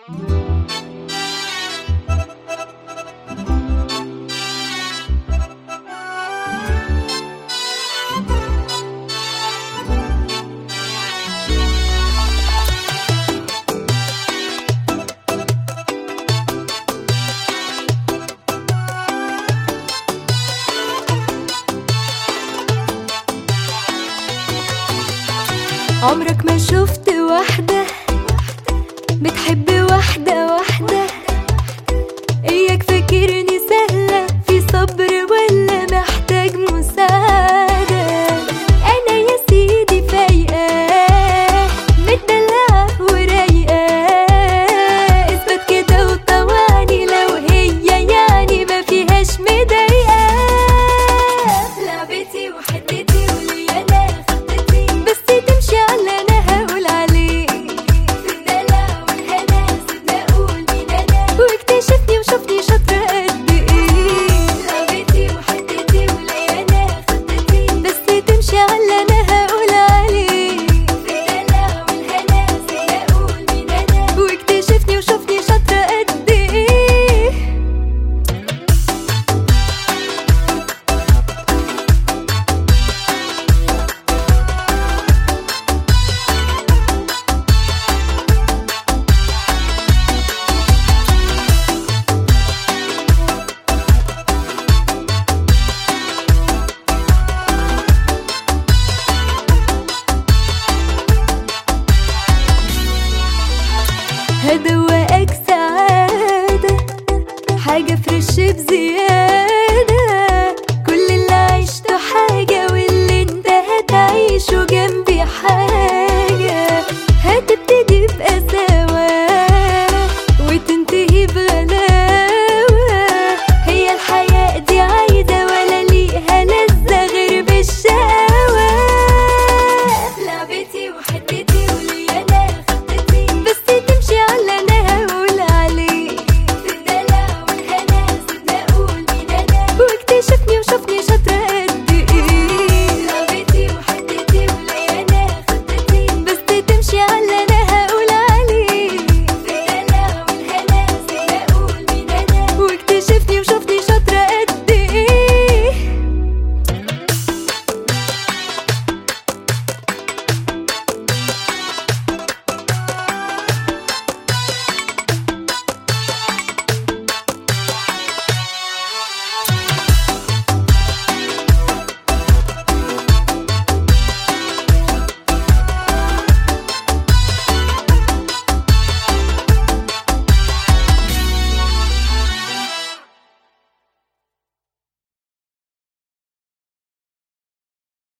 عمرك ما شفت واحدة بتحب واحدة واحدة إياك فاكرني سهلة في صبر ولا محتاج مساعدة أنا يا سيدي فايقة متدلعة ورايقة اثبت كده وطوعني لو هي يعني ما فيهاش مضايقة لعبتي وحدتي وليا أنا خطتي بس تمشي على أنا هقول عليه في الدلع والهنا سيبنا أقول مين أنا واكتشفني وشوفني شاطرة قد إيه لعبتي وحدتي وليا أنا خطتي بس تمشي على أنا هقول عليه في الدلع والهنا سيبنا أقول مين أنا واكتشفني وشوفني شاطرة قد إيه هدوقك سعادة حاجة فريش بزيادة كل اللي عشته حاجة واللي انت هتعيشه جنبي حاجة